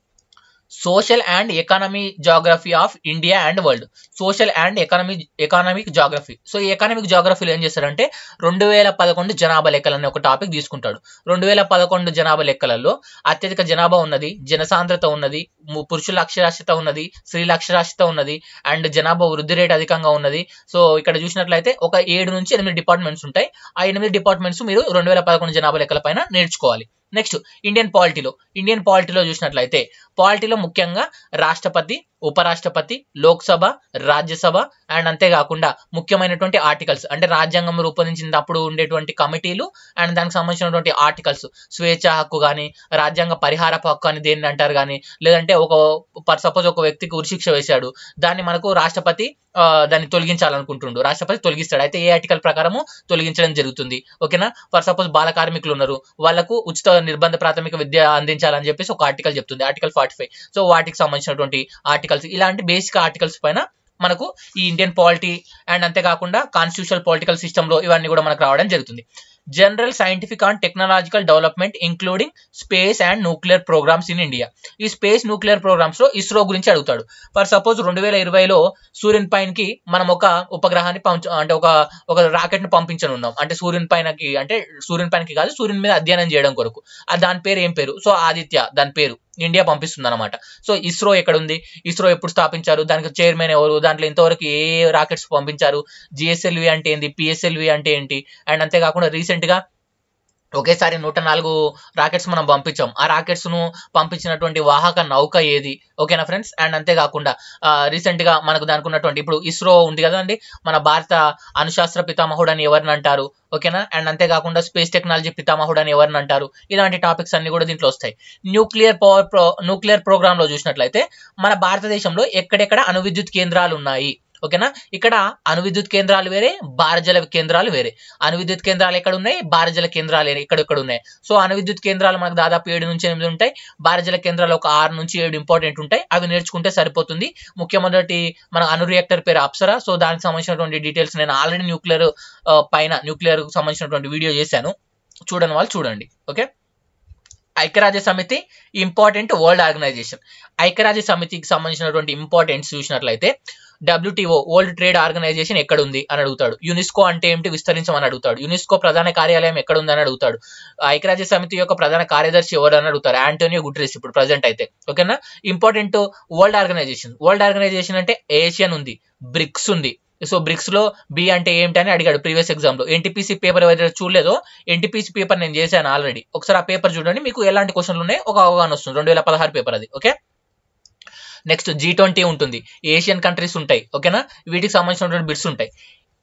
social and economy geography of India and world social and economy economic geography so ఈ ఎకానమిక్ జాగ్రఫీలో ఏం చేస్తారంటే రెండు వేల పదకొండు జనాభా లెక్కలు అనే ఒక టాపిక్ తీసుకుంటాడు రెండు వేల పదకొండు జనాభా లెక్కలలో అత్యధిక జనాభా ఉన్నది జనసాంద్రత ఉన్నది ము- పురుషుల అక్షరాస్యత ఉన్నది స్త్రీల అక్షరాస్యత ఉన్నది అండ్ జనాభా వృద్ధి రేట్ అధికంగా ఉన్నది సో ఇక్కడ చూసినట్లయితే ఒక ఏడు నుంచి ఎనిమిది డిపార్ట్మెంట్స్ ఉంటాయి ఆ ఎనిమిది డిపార్ట్మెంట్స్ మీరు రెండు వేల పదకొండు జనాభా లెక్కల పైన నేర్చుకోవాలి నెక్స్ట్ ఇండియన్ పాలిటీలో ఇండియన్ పాలిటీలో చూసినట్లయితే పాలిటీలో ముఖ్యంగా రాష్ట్రపతి ఉపరాష్ట్రపతి లోక్సభ రాజ్యసభ అండ్ అంతేకాకుండా ముఖ్యమైనటువంటి ఆర్టికల్స్ అంటే రాజ్యాంగం రూపొందించినప్పుడు ఉండేటువంటి కమిటీలు అండ్ దానికి సంబంధించినటువంటి ఆర్టికల్స్ స్వేచ్ఛ హక్కు కానీ రాజ్యాంగ పరిహారపు హక్కు అని దేన్ని అంటారు కానీ లేదంటే ఒక ఫర్ సపోజ్ ఒక వ్యక్తికి ఉరిశిక్ష వేశాడు దాన్ని మనకు రాష్ట్రపతి ఆ, దాన్ని తొలగించాలనుకుంటుండు రాష్ట్రపతి తొలగిస్తాడు అయితే ఏ ఆర్టికల్ ప్రకారము తొలగించడం జరుగుతుంది ఓకేనా ఫర్ సపోజ్ బాల కార్మికులు ఉన్నారు వాళ్ళకు ఉచిత నిర్బంధ ప్రాథమిక విద్య అందించాలని చెప్పేసి ఒక ఆర్టికల్ చెప్తుంది ఆర్టికల్ ఫార్టీ ఫైవ్ సో వాటికి సంబంధించినటువంటి ఆర్టికల్స్ ఇలాంటి బేసిక్ ఆర్టికల్స్ పైన మనకు ఈ ఇండియన్ పాలిటీ అండ్ అంతేకాకుండా కాన్స్టిట్యూషనల్ పొలిటికల్ సిస్టమ్ లో ఇవన్నీ కూడా మనకు రావడం జరుగుతుంది general scientific and technological development including space and nuclear programs in India ఈ స్పేస్ న్యూక్లియర్ ప్రోగ్రామ్స్ లో ఇస్రో గురించి అడుగుతాడు ఫర్ సపోజ్ రెండు వేల ఇరవైలో సూర్యుని పైనకి మనం ఒక ఉపగ్రహాన్ని పంచ అంటే ఒక ఒక రాకెట్ ని పంపించనున్నాం అంటే సూర్యుని పైనకి అంటే సూర్యుని పైనకి కాదు సూర్యుని మీద అధ్యయనం చేయడం కొరకు ఆ దాని పేరు ఏం పేరు సో ఆదిత్య దాని పేరు ఇండియా పంపిస్తుంది అనమాట సో ఇస్రో ఎక్కడ ఉంది ఇస్రో ఎప్పుడు స్థాపించారు దానికి చైర్మన్ ఎవరు దాంట్లో ఇంతవరకు ఏ రాకెట్స్ పంపించారు జిఎస్ఎల్వి అంటే ఏంటి పిఎస్ఎల్వి అంటే ఏంటి అండ్ అంతేకాకుండా రీసెంట్ గా ఒకేసారి నూట నాలుగు రాకెట్స్ మనం పంపించాం ఆ రాకెట్స్ ను పంపించినటువంటి వాహక నౌక ఏది ఓకేనా ఫ్రెండ్స్ అండ్ అంతేకాకుండా రీసెంట్ గా మనకు దానికి ఉన్నటువంటి ఇప్పుడు ఇస్రో ఉంది కదండి మన భారత అణుశాస్త్ర పితామహుడు అని ఎవరిని అంటారు ఓకేనా అండ్ అంతేకాకుండా స్పేస్ టెక్నాలజీ పితామహుడు అని ఎవరిని అంటారు ఇలాంటి టాపిక్స్ అన్ని కూడా దీంట్లో వస్తాయి nuclear power pro nuclear program లో చూసినట్లయితే మన భారతదేశంలో ఎక్కడెక్కడ అణు విద్యుత్ కేంద్రాలు ఉన్నాయి ఓకేనా ఇక్కడ అణు విద్యుత్ కేంద్రాలు వేరే భారజల కేంద్రాలు వేరే అణు విద్యుత్ కేంద్రాలు ఎక్కడ ఉన్నాయి భారజల కేంద్రాలు ఎక్కడ ఎక్కడ ఉన్నాయి సో అణు విద్యుత్ కేంద్రాలు మనకు దాదాపు ఏడు నుంచి ఎనిమిది ఉంటాయి భారజల కేంద్రాలు ఒక ఆరు నుంచి ఏడు ఇంపార్టెంట్ ఉంటాయి అవి నేర్చుకుంటే సరిపోతుంది ముఖ్యమొదటి మన అణు రియాక్టర్ పేరు అప్సరా సో దానికి సంబంధించినటువంటి డీటెయిల్స్ నేను ఆల్రెడీ న్యూక్లియర్ పైన న్యూక్లియర్ సంబంధించినటువంటి వీడియో చేశాను చూడని వాళ్ళు చూడండి ఓకే ఐక్యరాజ్య సమితి ఇంపార్టెంట్ వరల్డ్ ఆర్గనైజేషన్ ఐక్యరాజ్య సమితికి సంబంధించినటువంటి ఇంపార్టెన్స్ చూసినట్లయితే డబ్ల్యూటీఓ వరల్డ్ ట్రేడ్ ఆర్గనైజేషన్ ఎక్కడ ఉంది అని అడుగుతాడు యునెస్కో అంటే ఏమిటి విస్తరించమని అడుగుతాడు యునెస్కో ప్రధాన కార్యాలయం ఎక్కడ ఉంది అని అడుగుతాడు ఐక్యరాజ్య సమితి యొక్క ప్రధాన కార్యదర్శి ఎవరు అని అడుగుతారు ఆంటోనియో గుట్రెస్ ఇప్పుడు ప్రజెంట్ అయితే ఓకేనా important world organization world organization అంటే ఏషియన్ ఉంది బ్రిక్స్ ఉంది సో బ్రిక్స్ లో బి అంటే ఏమిటి అని అడిగాడు ప్రీవియస్ ఎగ్జామ్ లో ఎన్టీపీసీ పేపర్ ఎవరైతే చూడలేదో ఎన్టీపీసీ పేపర్ నేను చేశాను ఆల్రెడీ ఒకసారి ఆ పేపర్ చూడండి మీకు ఎలాంటి క్వశ్చన్లు ఉన్నాయి ఒక అవగాహన వస్తుంది రెండు వేల పదహారు పేపర్ అది ఓకే నెక్స్ట్ జీ ట్వంటీ ఉంటుంది ఏషియన్ కంట్రీస్ ఉంటాయి ఓకేనా వీటికి సంబంధించినటువంటి బిట్స్ ఉంటాయి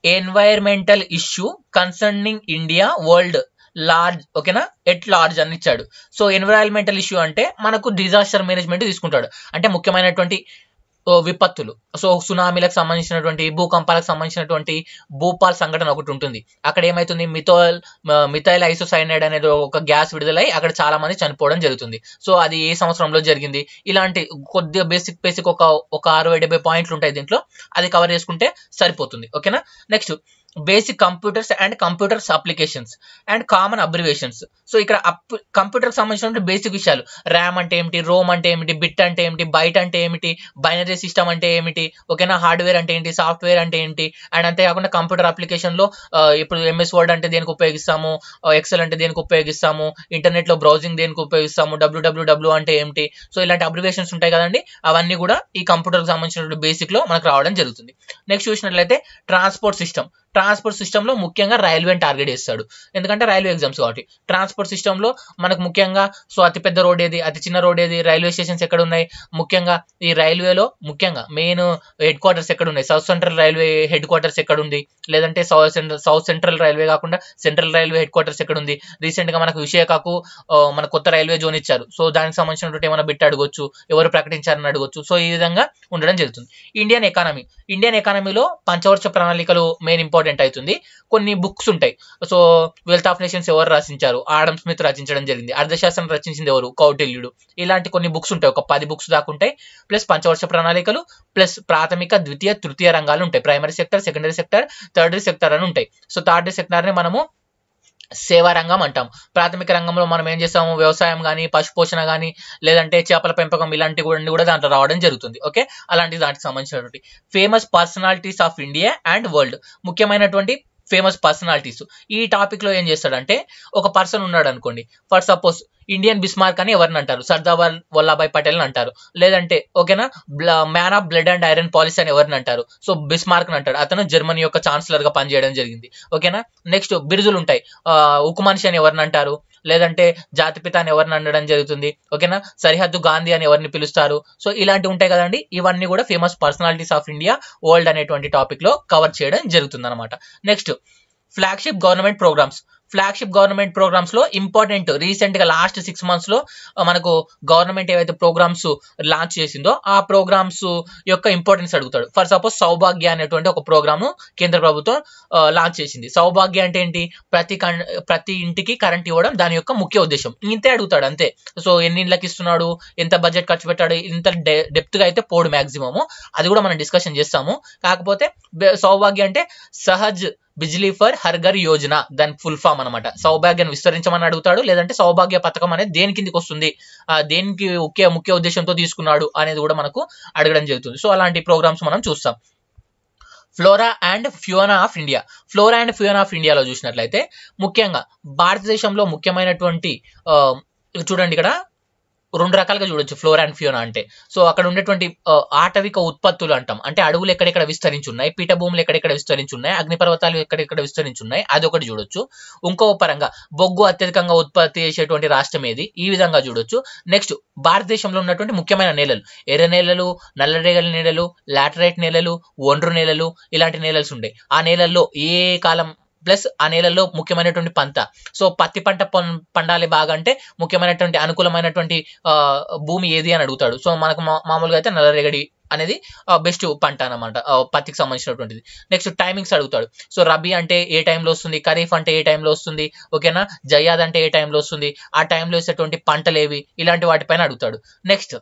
environmental issue concerning India world large ఓకేనా ఎట్ లార్జ్ అని ఇచ్చాడు సో ఎన్విరాన్మెంటల్ ఇష్యూ అంటే మనకు డిజాస్టర్ మేనేజ్మెంట్ తీసుకుంటాడు అంటే ముఖ్యమైనటువంటి ఓ, విపత్తులు సో సునామీలకు సంబంధించినటువంటి భూకంపాలకు సంబంధించినటువంటి భూపాల్ సంఘటన ఒకటి ఉంటుంది అక్కడ ఏమైతుంది మిథోల్ మిథైల్ ఐసోసైనైడ్ అనేది ఒక గ్యాస్ విడుదలై అక్కడ చాలా మంది చనిపోవడం జరుగుతుంది సో అది ఏ సంవత్సరంలో జరిగింది ఇలాంటి కొద్దిగా బేసిక్ బేసిక్ ఒక ఒక అరవై డెబ్బై పాయింట్లు ఉంటాయి దీంట్లో అది కవర్ చేసుకుంటే సరిపోతుంది ఓకేనా next basic computers and computers applications and common abbreviations so ఇక్కడ కంప్యూటర్ సంబంధించిన బేసిక్ విషయాలు ర్యామ్ అంటే ఏమిటి రోమ్ అంటే ఏమిటి బిట్ అంటే ఏమిటి బైట్ అంటే ఏమిటి బైనరీ సిస్టమ్ అంటే ఏమిటి ఓకేనా హార్డ్వేర్ అంటే ఏంటి సాఫ్ట్వేర్ అంటే ఏంటి అండ్ అంతేకాకుండా కంప్యూటర్ అప్లికేషన్ లో ఆ, ఇప్పుడు ఎంఎస్ వర్డ్ అంటే దేనికి ఉపయోగిస్తాము ఎక్సెల్ అంటే దేనికి ఉపయోగిస్తాము ఇంటర్నెట్ లో బ్రౌజింగ్ దేనికి ఉపయోగిస్తాము డబ్ల్యూడబ్ల్యూడబ్ల్యూ అంటే ఏమిటి సో ఇలాంటి అబ్రివేషన్స్ ఉంటాయి కదండి అవన్నీ కూడా ఈ కంప్యూటర్ సంబంధించిన బేసిక్ లో మనకు రావడం జరుగుతుంది నెక్స్ట్ చూసినట్లయితే ట్రాన్స్పోర్ట్ సిస్టమ్ ట్రాన్స్పోర్ట్ సిస్టమ్ లో ముఖ్యంగా రైల్వేని టార్గెట్ చేస్తాడు ఎందుకంటే రైల్వే ఎగ్జామ్స్ కాబట్టి ట్రాన్స్పోర్ట్ సిస్టమ్ లో మనకు ముఖ్యంగా సో అతి పెద్ద రోడ్ ఏది అతి చిన్న రోడ్ ఏది రైల్వే స్టేషన్స్ ఎక్కడ ఉన్నాయి ముఖ్యంగా ఈ రైల్వేలో ముఖ్యంగా మెయిన్ హెడ్ క్వార్టర్స్ ఎక్కడ ఉన్నాయి south central railway headquarters ఎక్కడ ఉంది లేదంటే south central south central railway కాకుండా సెంట్రల్ రైల్వే హెడ్ క్వార్టర్స్ ఎక్కడ ఉంది రీసెంట్ గా మనకు విశాఖకు ఆ, మన కొత్త రైల్వే జోన్ ఇచ్చారు సో దానికి సంబంధించినటువంటి ఏమైనా బిట్ అడగొచ్చు ఎవరు ప్రకటించారని అడగొచ్చు సో ఈ విధంగా ఉండడం జరుగుతుంది ఇండియన్ ఎకానమీ ఇండియన్ ఎకానమీలో పంచవర్ష ప్రణాళికలు మెయిన్ ఇంపార్టెంట్ అవుతుంది కొన్ని బుక్స్ ఉంటాయి సో వెల్త్ ఆఫ్ నేషన్స్ ఎవరు రచించారు ఆడమ్ స్మిత్ రచించడం జరిగింది అర్థశాస్త్రం రచించింది ఎవరు కౌటిల్యుడు ఇలాంటి కొన్ని బుక్స్ ఉంటాయి ఒక పది బుక్స్ దాకా ఉంటాయి ప్లస్ పంచవర్ష ప్రణాళికలు ప్లస్ ప్రాథమిక ద్వితీయ తృతీయ రంగాలు ఉంటాయి primary sector secondary sector tertiary sector అని ఉంటాయి సో థర్డరీ సెక్టర్ ని మనము సేవా రంగం అంటాం ప్రాథమిక రంగంలో మనం ఏం చేస్తాము వ్యవసాయం కానీ పశుపోషణ కానీ లేదంటే చేపల పెంపకం ఇలాంటి కూడా కూడా దాంట్లో రావడం జరుగుతుంది ఓకే అలాంటి దానికి సంబంధించినటువంటి famous personalities of India and world ముఖ్యమైనటువంటి ఫేమస్ పర్సనాలిటీస్ ఈ టాపిక్ లో ఏం చేస్తాడంటే ఒక పర్సన్ ఉన్నాడు అనుకోండి ఫర్ సపోజ్ ఇండియన్ బిస్మార్క్ అని ఎవరిని అంటారు సర్దార్ వల్- వల్లభాయ్ పటేల్ అని అంటారు లేదంటే ఓకేనా man of blood and iron policy అని ఎవరిని అంటారు సో బిస్మార్క్ అని అంటాడు అతను జర్మనీ యొక్క ఛాన్సలర్ గా పనిచేయడం జరిగింది ఓకేనా నెక్స్ట్ బిరుదులు ఉంటాయి ఆ, ఉక్కు మనిషి అని ఎవరిని అంటారు లేదంటే జాతిపిత అని ఎవరిని అనడం జరుగుతుంది ఓకేనా సరిహద్దు గాంధీ అని ఎవరిని పిలుస్తారు సో ఇలాంటివి ఉంటాయి కదండి ఇవన్నీ కూడా famous personalities of India world అనేటువంటి టాపిక్ లో కవర్ చేయడం జరుగుతుంది అనమాట next flagship government programs flagship government programs లో ఇంపార్టెంట్ రీసెంట్ గా లాస్ట్ సిక్స్ మంత్స్ లో ఆ, మనకు గవర్నమెంట్ ఏవైతే ప్రోగ్రామ్స్ లాంచ్ చేసిందో ఆ ప్రోగ్రామ్స్ యొక్క ఇంపార్టెన్స్ అడుగుతాడు ఫర్ సపోజ్ సౌభాగ్య అనేటువంటి ఒక ప్రోగ్రామ్ కేంద్ర ప్రభుత్వం లాంచ్ చేసింది సౌభాగ్య అంటే ఏంటి ప్రతి కన్- ప్రతి ఇంటికి కరెంట్ ఇవ్వడం దాని యొక్క ముఖ్య ఉద్దేశం ఇంతే అడుగుతాడు అంతే సో ఎన్ని ఇళ్ళకి ఇస్తున్నాడు ఎంత బడ్జెట్ ఖర్చు పెట్టాడు ఇంత డెప్త్ గా అయితే పోడు మాక్సిమము అది కూడా మనం డిస్కషన్ చేస్తాము కాకపోతే బె- సౌభాగ్య అంటే సహజ్ బిజ్లీ ఫర్ హర్ఘర్ యోజన దాని ఫుల్ ఫామ్ అనమాట సౌభాగ్యాన్ని విస్తరించమని అడుగుతాడు లేదంటే సౌభాగ్య పథకం అనేది దేని కిందికి వస్తుంది ఆ, దేనికి ముఖ్య ముఖ్య ఉద్దేశంతో తీసుకున్నాడు అనేది కూడా మనకు అడగడం జరుగుతుంది సో అలాంటి ప్రోగ్రామ్స్ మనం చూస్తాం flora and fauna of India flora and fauna of ఇండియాలో చూసినట్లయితే ముఖ్యంగా భారతదేశంలో ముఖ్యమైనటువంటి ఆ, చూడండి ఇక్కడ రెండు రకాలుగా చూడొచ్చు ఫ్లోరా అండ్ ఫ్యూనా అంటే సో అక్కడ ఉండేటువంటి ఆ, ఆటవిక ఉత్పత్తులు అంటాం అంటే అడవులు ఎక్కడెక్కడ విస్తరించి ఉన్నాయి పీఠభూములు ఎక్కడెక్కడ విస్తరించి ఉన్నాయి అగ్నిపర్వతాలు ఎక్కడెక్కడ విస్తరించి ఉన్నాయి అది ఒకటి చూడొచ్చు ఇంకో పరంగా బొగ్గు అత్యధికంగా ఉత్పత్తి చేసేటువంటి రాష్ట్రం ఏది ఈ విధంగా చూడొచ్చు నెక్స్ట్ భారతదేశంలో ఉన్నటువంటి ముఖ్యమైన నేలలు ఎర్ర నేలలు నల్లరేగల నేలలు లాటరైట్ నేలలు ఒండ్రు నేలలు ఇలాంటి నేలలు ఉంటాయి ఆ నేలల్లో ఏ కాలం ప్లస్ ఆ నేలల్లో ముఖ్యమైనటువంటి పంట సో పత్తి పంట పం- పండాలి బాగా అంటే ముఖ్యమైనటువంటి అనుకూలమైనటువంటి ఆ, భూమి ఏది అని అడుగుతాడు సో మనకు మా- మామూలుగా అయితే నల్లరేగడి అనేది బెస్ట్ పంట అనమాట పత్తికి సంబంధించినటువంటిది నెక్స్ట్ టైమింగ్స్ అడుగుతాడు సో రబీ అంటే ఏ టైంలో వస్తుంది ఖరీఫ్ అంటే ఏ టైంలో వస్తుంది ఓకేనా జయాద్ అంటే ఏ టైంలో వస్తుంది ఆ టైంలో వేసేటువంటి పంటలు ఏవి ఇలాంటి వాటిపైన అడుగుతాడు next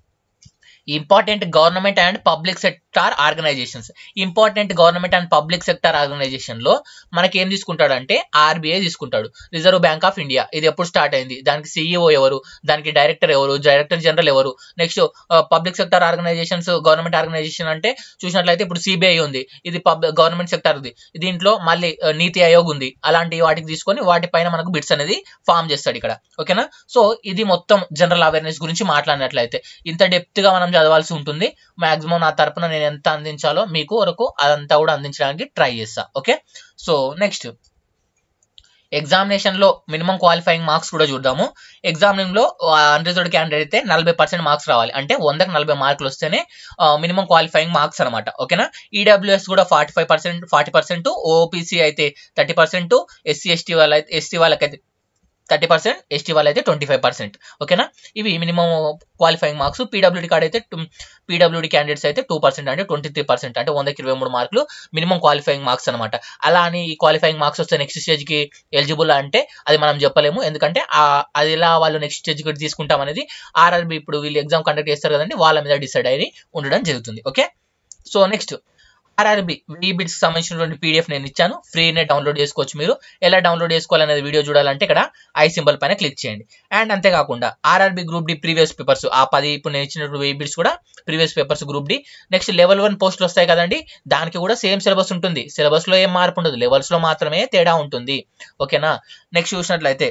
important government and public sector organizations important government and public sector organization లో మనకి ఏం తీసుకుంటాడంటే ఆర్బీఐ తీసుకుంటాడు రిజర్వ్ బ్యాంక్ ఆఫ్ ఇండియా ఇది ఎప్పుడు స్టార్ట్ అయింది దానికి సీఈఓ ఎవరు దానికి డైరెక్టర్ ఎవరు డైరెక్టర్ జనరల్ ఎవరు next public sector organizations government organization అంటే చూసినట్లయితే ఇప్పుడు సిబిఐ ఉంది ఇది గవర్నమెంట్ సెక్టార్ ఉంది దీంట్లో మళ్ళీ ఆ, నీతి ఆయోగ్ ఉంది అలాంటి వాటికి తీసుకొని వాటిపైన మనకు బిట్స్ అనేది ఫామ్ చేస్తాడు ఇక్కడ ఓకేనా సో ఇది మొత్తం జనరల్ అవేర్నెస్ గురించి మాట్లాడినట్లయితే ఇంత డెప్త్ గా మనం చదవాల్సి ఉంటుంది మాక్సిమం నా తరపున నేను ఎంత అందించాలో మీకు వరకు అదంతా కూడా అందించడానికి ట్రై చేస్తా ఓకే సో నెక్స్ట్ ఎగ్జామినేషన్ లో మినిమం క్వాలిఫైయింగ్ మార్క్స్ కూడా చూద్దాము ఎగ్జామినింగ్ లో అన్రిజర్వ్డ్ క్యాండిడేట్ అయితే నలభై పర్సెంట్ మార్క్స్ రావాలి అంటే వందకు నలభై మార్కులు వస్తేనే మినిమం క్వాలిఫైయింగ్ మార్క్స్ అనమాట ఓకేనా ఈడబ్ల్యూఎస్ కూడా forty five percent forty percent OBC అయితే థర్టీ పర్సెంట్ ఎస్సీ ఎస్టీ వాళ్ళ ఎస్టీ వాళ్ళకైతే థర్టీ పర్సెంట్ ఎస్టీ వాళ్ళైతే ట్వంటీ ఫైవ్ పర్సెంట్ ఓకేనా ఇవి minimum qualifying marks PWD card అయితే పీడబ్ల్యూడీ క్యాండిడేట్స్ అయితే టూ పర్సెంట్ అంటే ట్వంటీ త్రీ పర్సెంట్ అంటే వందకి ఇరవై మూడు మార్కులు మినిమం క్వాలిఫైయింగ్ మార్క్స్ అనమాట అలా అని ఈ క్వాలిఫైయింగ్ మార్క్స్ వస్తే నెక్స్ట్ స్టేజ్కి ఎలిజిబుల్ అంటే అది మనం చెప్పలేము ఎందుకంటే అది ఎలా వాళ్ళు నెక్స్ట్ స్టేజ్కి తీసుకుంటాం అనేది ఆర్ఆర్బి ఇప్పుడు వీళ్ళు ఎగ్జామ్ కండక్ట్ చేస్తారు కదండి వాళ్ళ మీద డిసైడ్ అయ్యి ఉండడం జరుగుతుంది ఓకే సో నెక్స్ట్ ఆర్ఆర్బి ఈ బిట్స్ సంబంధించినటువంటి పీడిఎఫ్ నేను ఇచ్చాను ఫ్రీనే డౌన్లోడ్ చేసుకోవచ్చు మీరు ఎలా డౌన్లోడ్ చేసుకోవాలనేది వీడియో చూడాలంటే ఇక్కడ ఐ సింబల్ పైన క్లిక్ చేయండి అండ్ అంతేకాకుండా RRB group D previous papers ఆ పది ఇప్పుడు నేను ఇచ్చినటువంటి ఈ బిట్స్ కూడా previous papers group D next level one పోస్టులు వస్తాయి కదండి దానికి కూడా సేమ్ సిలబస్ ఉంటుంది సిలబస్ లో ఏం మార్పు ఉండదు లెవెల్స్ లో మాత్రమే తేడా ఉంటుంది ఓకేనా నెక్స్ట్ చూసినట్లయితే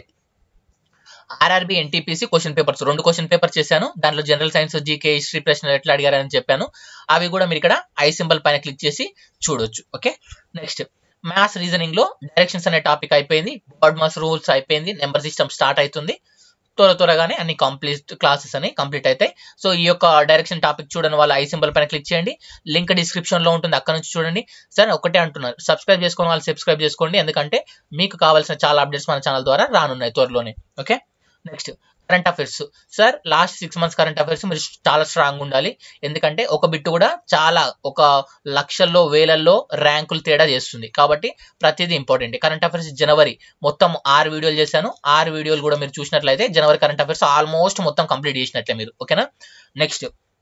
ఆర్ఆర్బి ఎన్టీపీసీ క్వశ్చన్ పేపర్స్ రెండు క్వశ్చన్ పేపర్ చేశాను దాంట్లో జనరల్ సైన్స్ జీకే హిస్టరీ ప్రశ్నలు ఎట్లా అడిగారని చెప్పాను అవి కూడా మీరు ఇక్కడ ఐ సింబల్ పైన క్లిక్ చేసి చూడొచ్చు ఓకే నెక్స్ట్ మ్యాథ్స్ రీజనింగ్ లో డైరెక్షన్స్ అనే టాపిక్ అయిపోయింది బర్డ్ మాస్ రూల్స్ అయిపోయింది నెంబర్ సిస్టమ్ స్టార్ట్ అవుతుంది త్వర త్వరగానే అన్ని కంప్లీట్ క్లాసెస్ అని కంప్లీట్ అవుతాయి సో ఈ యొక్క డైరెక్షన్ టాపిక్ చూడని వాళ్ళు ఐ సింబల్ పైన క్లిక్ చేయండి లింక్ డిస్క్రిప్షన్ లో ఉంటుంది అక్కడ నుంచి చూడండి సార్ ఒకటే అంటున్నారు సబ్స్క్రైబ్ చేసుకుని వాళ్ళు సబ్స్క్రైబ్ చేసుకోండి ఎందుకంటే మీకు కావాల్సిన చాలా అప్డేట్స్ మన ఛానల్ ద్వారా రానున్నాయి త్వరలోనే okay next current affairs sir last six months current affairs మీరు చాలా స్ట్రాంగ్ ఉండాలి ఎందుకంటే ఒక బిట్ కూడా చాలా ఒక లక్షల్లో వేలల్లో ర్యాంకులు తేడా చేస్తుంది కాబట్టి ప్రతిదీ ఇంపార్టెంట్ కరెంట్ అఫైర్స్ జనవరి మొత్తం ఆరు వీడియోలు చేశాను ఆరు వీడియోలు కూడా మీరు చూసినట్లయితే జనవరి కరెంట్ అఫైర్స్ ఆల్మోస్ట్ మొత్తం కంప్లీట్ చేసినట్లే మీరు ఓకేనా నెక్స్ట్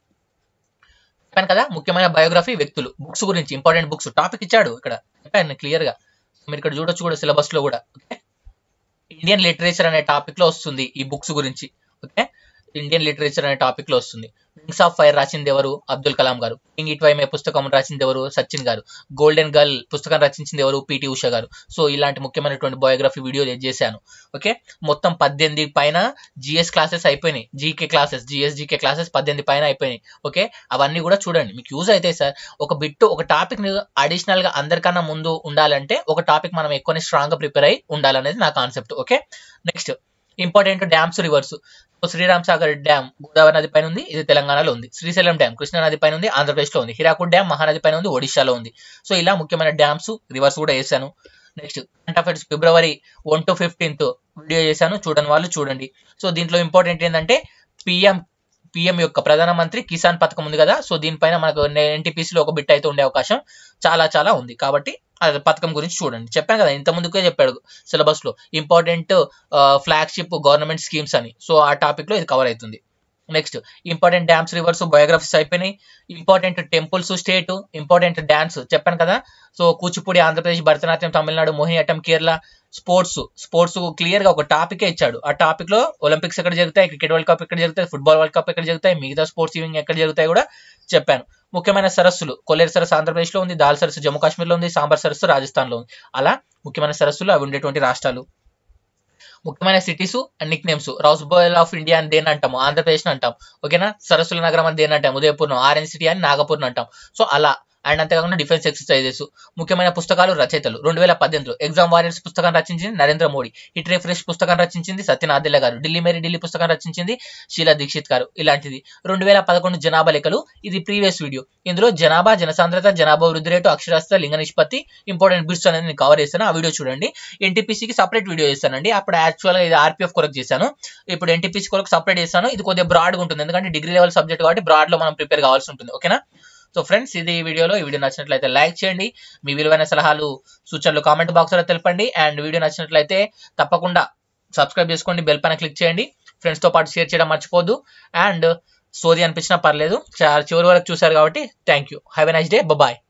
చెప్పాను కదా ముఖ్యమైన బయోగ్రఫీ వ్యక్తులు బుక్స్ గురించి ఇంపార్టెంట్ బుక్స్ టాపిక్ ఇచ్చాడు ఇక్కడ చెప్పాను క్లియర్ గా మీరు ఇక్కడ చూడొచ్చు కూడా సిలబస్ లో కూడా ఓకే ఇండియన్ లిటరేచర్ అనే టాపిక్ లో వస్తుంది ఈ బుక్స్ గురించి ఓకే ఇండియన్ లిటరేచర్ అనే టాపిక్ లో వస్తుంది వింగ్స్ ఆఫ్ ఫైర్ రాసింది ఎవరు అబ్దుల్ కలాం గారు కింగ్ ఇట్ వైమే పుస్తకం రాసింది ఎవరు సచిన్ గారు గోల్డెన్ గర్ల్ పుస్తకం రచించింది ఎవరు పిటి ఉష గారు సో ఇలాంటి ముఖ్యమైనటువంటి బయోగ్రఫీ వీడియో చేశాను ఓకే మొత్తం పద్దెనిమిది పైన జిఎస్ క్లాసెస్ అయిపోయినాయి GK classes GS GK classes పద్దెనిమిది పైన అయిపోయినాయి ఓకే అవన్నీ కూడా చూడండి మీకు యూజ్ అయితే సార్ ఒక బిట్ ఒక టాపిక్ అడిషనల్ గా అందరికన్నా ముందు ఉండాలంటే ఒక టాపిక్ మనం ఎక్కువనే స్ట్రాంగ్ గా ప్రిపేర్ అయి ఉండాలనేది నా concept okay next important dams rivers Sriram Sagar dam Godavari నది పైన ఉంది ఇది తెలంగాణలో ఉంది శ్రీశైలం డ్యామ్ కృష్ణా నది పైన ఉంది ఆంధ్రప్రదేశ్ లో ఉంది హిరాకుడ్ డ్యామ్ మహానది పైన ఉంది ఒడిశాలో ఉంది సో ఇలా ముఖ్యమైన డ్యామ్స్ రివర్స్ కూడా వేసాను నెక్స్ట్ కరెంట్ అఫైర్స్ ఫిబ్రవరి వన్ టు ఫిఫ్టీన్త్ వీడియో చేశాను చూడని వాళ్ళు చూడండి సో దీంట్లో ఇంపార్టెంట్ ఏంటంటే పిఎం పిఎం యొక్క ప్రధానమంత్రి కిసాన్ పథకం ఉంది కదా సో దీనిపైన మనకు ఎన్టీపీసీలో ఒక బిట్ అయితే ఉండే అవకాశం చాలా చాలా ఉంది కాబట్టి అది పథకం గురించి చూడండి చెప్పాను కదా ఇంత ముందుకే చెప్పాడు సిలబస్ లో ఇంపార్టెంట్ ఫ్లాగ్షిప్ గవర్నమెంట్ స్కీమ్స్ అని సో ఆ టాపిక్ లో ఇది కవర్ అవుతుంది next important dams rivers biographies అయిపోయినాయి important temples state important dance చెప్పాను కదా so Kuchipudi Andhra Pradesh Bharatanatyam Tamil Nadu Mohiniyattam Kerala sports sports clear గా ఒక టాపికే ఇచ్చాడు ఆ టాపిక్ లో ఒలింపిక్స్ ఎక్కడ జరుగుతాయి క్రికెట్ వరల్డ్ కప్ ఎక్కడ జరుగుతాయి ఫుట్బాల్ వరల్డ్ కప్ ఎక్కడ జరుగుతాయి మిగతా స్పోర్ట్స్ ఈవింగ్ ఎక్కడ జరుగుతాయి కూడా చెప్పాను ముఖ్యమైన సరస్సులు కొల్లేరు సరస్సు ఆంధ్రప్రదేశ్ లో ఉంది దాల్ సరస్సు జమ్మూ కాశ్మీర్ లో ఉంది సాంబార్ సరస్సు రాజస్థాన్ లో ఉంది అలా ముఖ్యమైన సరస్సులు అవి ఉండేటువంటి రాష్ట్రాలు ముఖ్యమైన cities and nick names rose bowl of India అని దేని అంటాము ఆంధ్రప్రదేశ్ అంటాం ఓకేనా సరస్సుల నగరం అని దేని అంటాం ఉదయపూర్ణం ఆరెంజ్ సిటీ అని నాగపూర్ణం అంటాం సో అలా అండ్ అంతేకాకుండా డిఫెన్స్ ఎక్సర్సైజెస్ ముఖ్యమైన పుస్తకాలు రచయితలు రెండు వేల పద్దెనిమిదిలో ఎగ్జామ్ వారియర్స్ పుస్తకం రచించింది నరేంద్ర మోడీ హిట్ రిఫ్రెష్ పుస్తకం రచించింది సత్యనాథెల్ల గారు ఢిల్లీ మేరీ ఢిల్లీ పుస్తకం రచించింది షీలా దీక్షిత్ గారు ఇలాంటిది రెండు వేల పదకొండు జనాభా లెక్కలు ఇది ప్రీవియస్ వీడియో ఇందులో జనాభా జనసాంద్రత జనాభా వృద్ధి రేటు అక్షరాస్యత లింగ నిష్పత్తి ఇంపార్టెంట్ బిట్స్ అనేది నేను కవర్ చేస్తాను ఆ వీడియో చూడండి ఎన్టీపీసీకి సపరేట్ వీడియో చేస్తానండి అప్పుడు యాక్చువల్గా ఇది ఆర్పీఎఫ్ కొరకు చేశాను ఇప్పుడు ఎన్టీపీసీ కొరకు సపరేట్ చేస్తాను ఇది కొద్దిగా బ్రాడ్గా ఉంటుంది ఎందుకంటే డిగ్రీ లెవెల్ సబ్జెక్ట్ కాబట్టి బ్రాడ్లో మనం ప్రిపేర్ కావాల్సి ఉంటుంది ఓకేనా సో ఫ్రెండ్స్ ఇది ఈ వీడియోలో ఈ వీడియో నచ్చినట్లయితే లైక్ చేయండి మీ విలువైన సలహాలు సూచనలు కామెంట్ బాక్స్లో తెలపండి అండ్ వీడియో నచ్చినట్లయితే తప్పకుండా సబ్స్క్రైబ్ చేసుకోండి బెల్ పైన క్లిక్ చేయండి ఫ్రెండ్స్తో పాటు షేర్ చేయడం మర్చిపోద్దు అండ్ సోది అనిపించినా పర్లేదు చివరి వరకు చూసారు కాబట్టి thank you have a nice day bye